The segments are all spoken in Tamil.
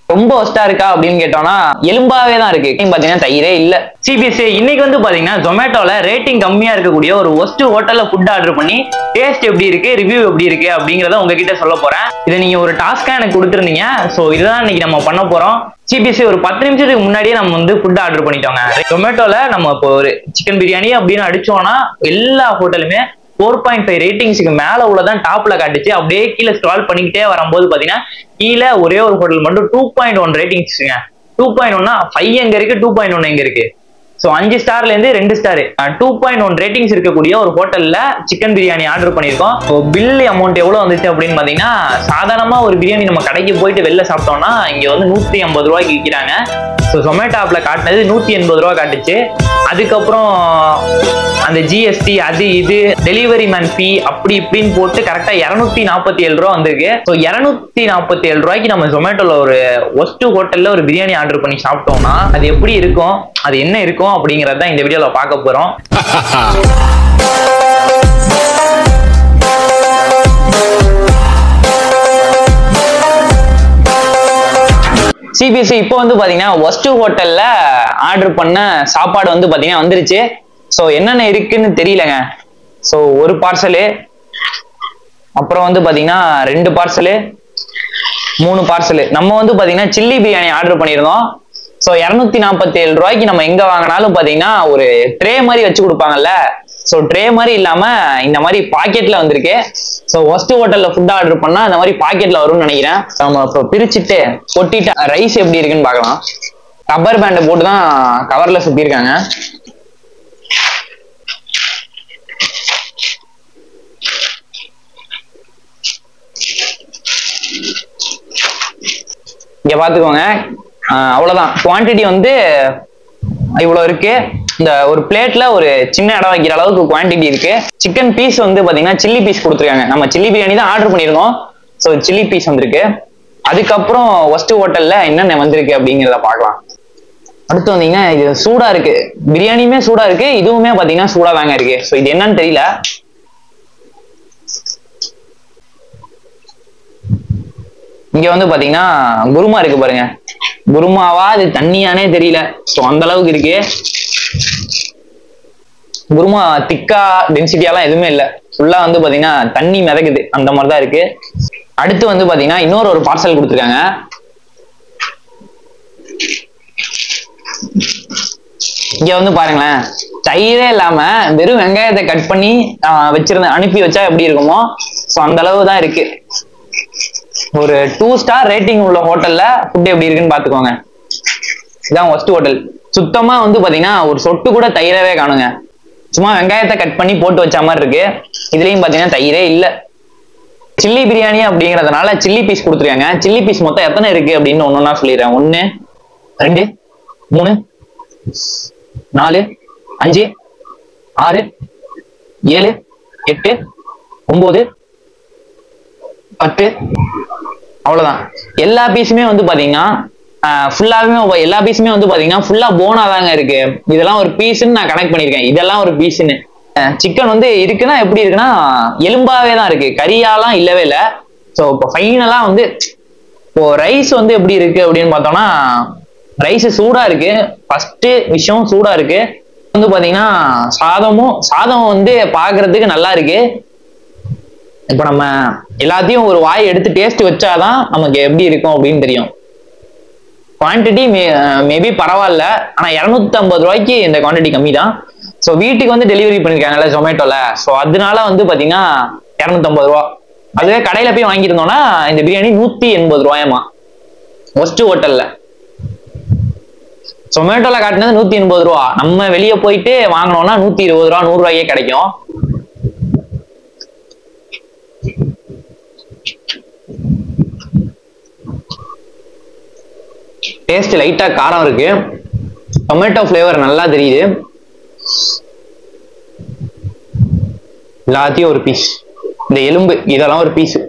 ரொம்ப ஒஸ்டா இருக்கா அப்படின்னு கேட்டோம்னா எலும்பாவே தான் இருக்கு பாத்தீங்கன்னா தயிரே இல்ல சிபிஎஸ்சி இன்னைக்கு வந்து பாத்தீங்கன்னா ஜொமேட்டோல ரேட்டிங் கம்மியா இருக்கக்கூடிய ஒரு ஒஸ்ட் ஹோட்டல்ல ஃபுட் ஆர்டர் பண்ணி டேஸ்ட் எப்படி இருக்கு ரிவ்யூ எப்படி இருக்கு அப்படிங்கறத உங்ககிட்ட சொல்ல போறேன் இதை நீங்க ஒரு டாஸ்கா எனக்கு கொடுத்துருந்தீங்க சோ இதுதான் இன்னைக்கு நம்ம பண்ண போறோம் சிபிஎஸ்சி ஒரு பத்து நிமிஷத்துக்கு முன்னாடியே நம்ம வந்து ஃபுட் ஆர்டர் பண்ணிட்டோங்க ஜொமேட்டோல நம்ம இப்போ ஒரு சிக்கன் பிரியாணி அப்படின்னு அடிச்சோம்னா எல்லா ஹோட்டலுமே ஃபோர் பாயிண்ட் ஃபைவ் ரேட்டிங்ஸுக்கு மேல உள்ளதான் டாப்ல காட்டுச்சு அப்படியே கீழே ஸ்க்ரால் பண்ணிக்கிட்டே வரும்போது பாத்தீங்கன்னா கீழே ஒரே ஒரு ஹோட்டல் மட்டும் டூ பாயிண்ட் ஒன் ரேட்டிங்ஸ்ங்க டூ பாயிண்ட் ஒன்னா ஃபைவ் எங்க இருக்கு டூ பாயிண்ட் ஒன் எங்க இருக்கு ஸோ அஞ்சு ஸ்டார்ல இருந்து ரெண்டு star two point one ratings இருக்கக்கூடிய ஒரு ஹோட்டல்ல சிக்கன் பிரியாணி ஆர்டர் பண்ணியிருக்கோம் ஸோ பில் அமௌண்ட் எவ்வளவு வந்துச்சு அப்படின்னு பாத்தீங்கன்னா சாதாரணமா ஒரு பிரியாணி நம்ம கடைக்கு போயிட்டு வெளில சாப்பிட்டோம்னா இங்க வந்து நூத்தி ஐம்பது ரூபாய்க்கு விற்கிறாங்க ஸோ ஜொமேட்டோ ஆப்ல காட்டினது நூத்தி எண்பது ரூபா காட்டுச்சு அதுக்கப்புறம் அந்த ஜிஎஸ்டி அது இது டெலிவரி மேன் ஃபீ அப்படி இப்படின்னு போட்டு கரெக்டா இரநூத்தி நாற்பத்தி ஏழு ரூபா வந்திருக்கு ஸோ இரநூத்தி நாற்பத்தி ஏழு ரூபாய்க்கு நம்ம ஜொமேட்டோல ஒரு ஒஸ்ட் ஹோட்டல்ல ஒரு பிரியாணி ஆர்டர் பண்ணி சாப்பிட்டோம்னா அது எப்படி இருக்கும் அது என்ன இருக்கும் அப்படிங்கறத இந்த வீடியோல பார்க்க போறோம் சிபிஎஸ்சி இப்போ வந்து பாத்தீங்கன்னா ஒஸ்ட் ஹோட்டல்ல ஆர்டர் பண்ண சாப்பாடு வந்து பாத்தீங்கன்னா வந்துருச்சு ஸோ என்னென்ன இருக்குன்னு தெரியலங்க ஸோ ஒரு பார்சலு அப்புறம் வந்து பாத்தீங்கன்னா ரெண்டு பார்சலு மூணு பார்சலு நம்ம வந்து பாத்தீங்கன்னா சில்லி பிரியாணி ஆர்டர் பண்ணியிருந்தோம் ஸோ இரநூத்தி நாற்பத்தி ஏழு ரூபாய்க்கு நம்ம எங்க வாங்கினாலும் பாத்தீங்கன்னா ஒரு ட்ரே மாதிரி வச்சு கொடுப்பாங்கல்ல ஸோ ட்ரே மாதிரி இல்லாம இந்த மாதிரி பாக்கெட்ல வந்திருக்கு ஸோ ஒஸ்ட் ஹோட்டல்ல ஃபுட் ஆர்டர் பண்ணா இந்த மாதிரி பாக்கெட்ல வரும்னு நினைக்கிறேன் நம்ம இப்போ பிரிச்சுட்டு கொட்டிட்டு ரைஸ் எப்படி இருக்குன்னு பார்க்கலாம் ரப்பர் பேண்டை போட்டு தான் கவர்ல சுத்திருக்காங்க இங்க பாத்துக்கோங்க ஆஹ் அவ்வளவுதான் குவாண்டிட்டி வந்து இவ்வளவு இருக்கு இந்த ஒரு பிளேட்ல ஒரு சின்ன இடம் வைக்கிற அளவுக்கு குவாண்டிட்டி இருக்கு சிக்கன் பீஸ் வந்து பாத்தீங்கன்னா சில்லி பீஸ் கொடுத்துருக்காங்க நம்ம சில்லி பிரியாணி தான் ஆர்டர் பண்ணியிருந்தோம் ஸோ சில்லி பீஸ் வந்திருக்கு அதுக்கப்புறம் ஒஸ்ட் ஹோட்டல்ல என்னென்ன வந்திருக்கு அப்படிங்கிறத பார்க்கலாம் அடுத்து வந்தீங்கன்னா இது சூடா இருக்கு பிரியாணியுமே சூடா இருக்கு இதுவுமே பாத்தீங்கன்னா சூடா தாங்க இருக்கு ஸோ இது என்னன்னு தெரியல இங்க வந்து பாத்தீங்கன்னா குருமா இருக்கு பாருங்க குருமாவா இது தண்ணியானே தெரியல ஸோ அந்த அளவுக்கு இருக்கு குருமா திக்கா டென்சிட்டியாலாம் எதுவுமே இல்லை ஃபுல்லா வந்து பாத்தீங்கன்னா தண்ணி மிதக்குது அந்த மாதிரி தான் இருக்கு அடுத்து வந்து பாத்தீங்கன்னா இன்னொரு ஒரு பார்சல் கொடுத்துருக்காங்க இங்க வந்து பாருங்களேன் தயிரே இல்லாம வெறும் வெங்காயத்தை கட் பண்ணி ஆஹ், வச்சிருந்த அனுப்பி வச்சா எப்படி இருக்குமோ ஸோ அந்த அளவு தான் இருக்கு ஒரு டூ ஸ்டார் ரேட்டிங் உள்ள ஹோட்டல்ல ஃபுட் எப்படி இருக்குன்னு பாத்துக்கோங்க இதான் ஒஸ்ட் ஹோட்டல் சுத்தமா வந்து பாத்தீங்கன்னா ஒரு சொட்டு கூட தயிரவே காணுங்க சும்மா வெங்காயத்தை கட் பண்ணி போட்டு வச்ச மாதிரி இருக்கு இதுலயும் பாத்தீங்கன்னா தயிரே இல்ல சில்லி பிரியாணி அப்படிங்கறதுனால சில்லி பீஸ் கொடுத்துருக்காங்க சில்லி பீஸ் மொத்தம் எத்தனை இருக்கு அப்படின்னு ஒன்னொன்னா சொல்லிடுறேன் ஒன்னு ரெண்டு மூணு நாலு அஞ்சு ஆறு ஏழு எட்டு ஒன்பது பத்து அவ்வளவுதான் எல்லா பீஸுமே வந்து பாத்தீங்கன்னா ஃபுல்லாவே எல்லா பீஸுமே வந்து பாத்தீங்கன்னா ஃபுல்லா போனா தாங்க இருக்கு இதெல்லாம் ஒரு பீஸ்ன்னு நான் கனெக்ட் பண்ணிருக்கேன் இதெல்லாம் ஒரு பீஸ்ன்னு சிக்கன் வந்து இருக்குன்னா எப்படி இருக்குன்னா எலும்பாவே தான் இருக்கு கறியாலாம் இல்லவே இல்லை ஸோ இப்போ ஃபைனலா வந்து இப்போ ரைஸ் வந்து எப்படி இருக்கு அப்படின்னு பார்த்தோம்னா ரைஸ் சூடா இருக்கு ஃபர்ஸ்ட் விஷயம் சூடா இருக்கு வந்து பாத்தீங்கன்னா சாதமும் சாதம் வந்து பார்க்கிறதுக்கு நல்லா இருக்கு இப்போ நம்ம எல்லாத்தையும் ஒரு வாய் எடுத்து டேஸ்ட் வச்சாதான் நமக்கு எப்படி இருக்கும் அப்படின்னு தெரியும் குவான்டிட்டி மேபி பரவாயில்ல ஆனா இரநூத்தி ஐம்பது ரூபாய்க்கு இந்த குவான்டிட்டி கம்மி தான் ஸோ வீட்டுக்கு வந்து டெலிவரி பண்ணிருக்காங்கல்ல ஜொமேட்டோல ஸோ அதனால வந்து பாத்தீங்கன்னா இரநூத்தம்பது ரூபா அதுவே கடையில போய் வாங்கியிருந்தோம்னா இந்த பிரியாணி நூத்தி எண்பது ரூபாயமா ஒஸ்ட் ஹோட்டல்ல ஜொமேட்டோல காட்டினது நூத்தி எண்பது ரூபா நம்ம வெளியே போயிட்டு வாங்கினோம்னா நூத்தி இருபது ரூபா நூறு ரூபாய்க்கே கிடைக்கும் டேஸ்ட் லைட்டா காரம் இருக்கு டொமேட்டோ ஃப்ளேவர் நல்லா தெரியுது எல்லாத்தையும் ஒரு பீஸ் இந்த எலும்பு இதெல்லாம் ஒரு பீஸ்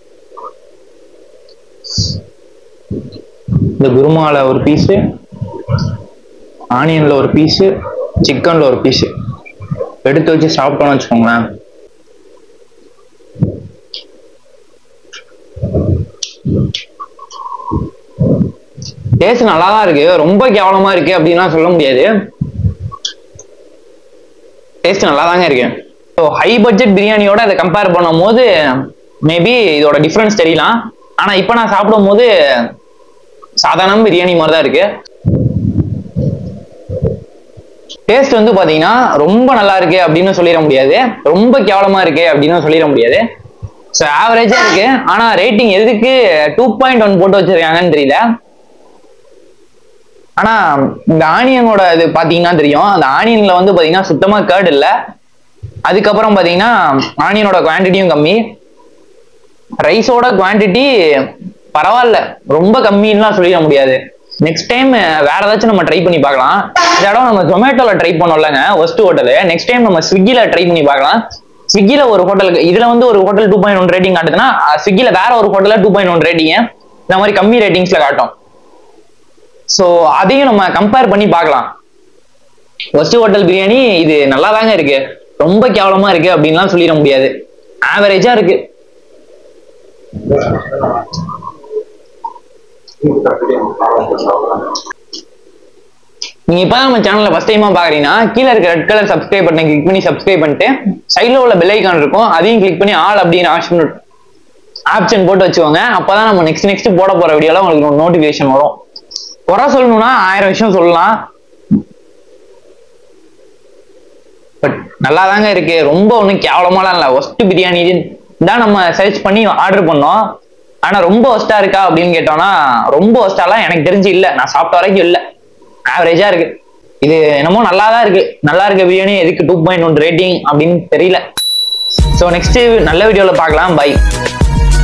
இந்த குருமால ஒரு பீஸ் ஆனியன்ல ஒரு பீஸ் சிக்கன்ல ஒரு பீஸ் எடுத்து வச்சு சாப்பிட்டோம்னு வச்சுக்கோங்களேன் டேஸ்ட் நல்லா தான் இருக்கு ரொம்ப கேவலமா இருக்கு அப்படின்லாம் சொல்ல முடியாது டேஸ்ட் நல்லா தாங்க இருக்கு ஸோ ஹை பட்ஜெட் பிரியாணியோட இதை கம்பேர் பண்ணும்போது மேபி இதோட டிஃப்ரென்ஸ் தெரியலாம் ஆனா இப்போ நான் சாப்பிடும் போது சாதாரண பிரியாணி மாதிரி தான் இருக்கு டேஸ்ட் வந்து பாத்தீங்கன்னா ரொம்ப நல்லா இருக்கு அப்படின்னு சொல்லிட முடியாது ரொம்ப கேவலமா இருக்கு அப்படின்னு சொல்லிட முடியாது ஸோ ஆவரேஜா இருக்கு ஆனா ரேட்டிங் எதுக்கு டூ பாயிண்ட் ஒன் போட்டு வச்சிருக்காங்கன்னு தெரியல ஆனா இந்த ஆனியனோட இது பாத்தீங்கன்னா தெரியும் அந்த ஆனியன்ல வந்து பாத்தீங்கன்னா சுத்தமா கேர்டு இல்ல அதுக்கப்புறம் பாத்தீங்கன்னா ஆனியனோட குவான்டிட்டியும் கம்மி ரைஸோட குவான்டிட்டி பரவாயில்ல ரொம்ப கம்மின்னுலாம் சொல்லிட முடியாது நெக்ஸ்ட் டைம் வேற ஏதாச்சும் நம்ம ட்ரை பண்ணி பார்க்கலாம் இந்த இடம் நம்ம ஜொமேட்டோல ட்ரை பண்ணோம்லங்க ஒஸ்ட் ஹோட்டலு நெக்ஸ்ட் டைம் நம்ம ஸ்விக்கில ட்ரை பண்ணி பார்க்கலாம் ஸ்விக்கில ஒரு ஹோட்டலுக்கு இதுல வந்து ஒரு hotel two point one rating காட்டுதுன்னா ஸ்விக்கில வேற ஒரு ஹோட்டல்ல டூ பாயிண்ட் ஒன் ரேட்டிங் இந்த மாதிரி கம்மி ரேட்டிங்ஸ்ல காட்டும் ஸோ அதையும் நம்ம கம்பேர் பண்ணி பார்க்கலாம் ஒஸ்ட் ஹோட்டல் பிரியாணி இது நல்லா தாங்க இருக்கு ரொம்ப கேவலமா இருக்கு அப்படின்லாம் சொல்லிட முடியாது ஆவரேஜா இருக்கு நீங்க இப்ப நம்ம சேனல்ல ஃபர்ஸ்ட் டைமா பாக்குறீங்கன்னா கீழே இருக்க ரெட் கலர் சப்ஸ்கிரைப் பட்டனை கிளிக் பண்ணி சப்ஸ்கிரைப் பண்ணிட்டு சைடுல உள்ள பெல் ஐக்கான் இருக்கும் அதையும் கிளிக் பண்ணி ஆல் அப்படின்னு ஆப்ஷன் ஆப்ஷன் போட்டு வச்சுக்கோங்க அப்பதான் நம்ம நெக்ஸ்ட் நெக்ஸ்ட் போட போற வீடியோல உங்களுக்கு நோட்டிபிகேஷன் வரும் குறை சொல்லணும்னா ஆயிரம் விஷயம் சொல்லலாம் பட் நல்லா தாங்க இருக்கு ரொம்ப ஒன்றும் கேவலமாலாம் இல்லை ஒஸ்ட் பிரியாணி தான் நம்ம சர்ச் பண்ணி ஆர்டர் பண்ணோம் ஆனா ரொம்ப ஒஸ்டா இருக்கா அப்படின்னு கேட்டோம்னா ரொம்ப ஒஸ்டாலாம் எனக்கு தெரிஞ்சு இல்லை நான் சாப்பிட்ட வரைக்கும் இல்லை ஆவரேஜா இருக்கு இது என்னமோ நல்லா தான் இருக்கு நல்லா இருக்க பிரியாணி எதுக்கு டூ பாயிண்ட் ஒன் ரேட்டிங் அப்படின்னு தெரியல ஸோ நெக்ஸ்ட் நல்ல வீடியோவில் பார்க்கலாம் பை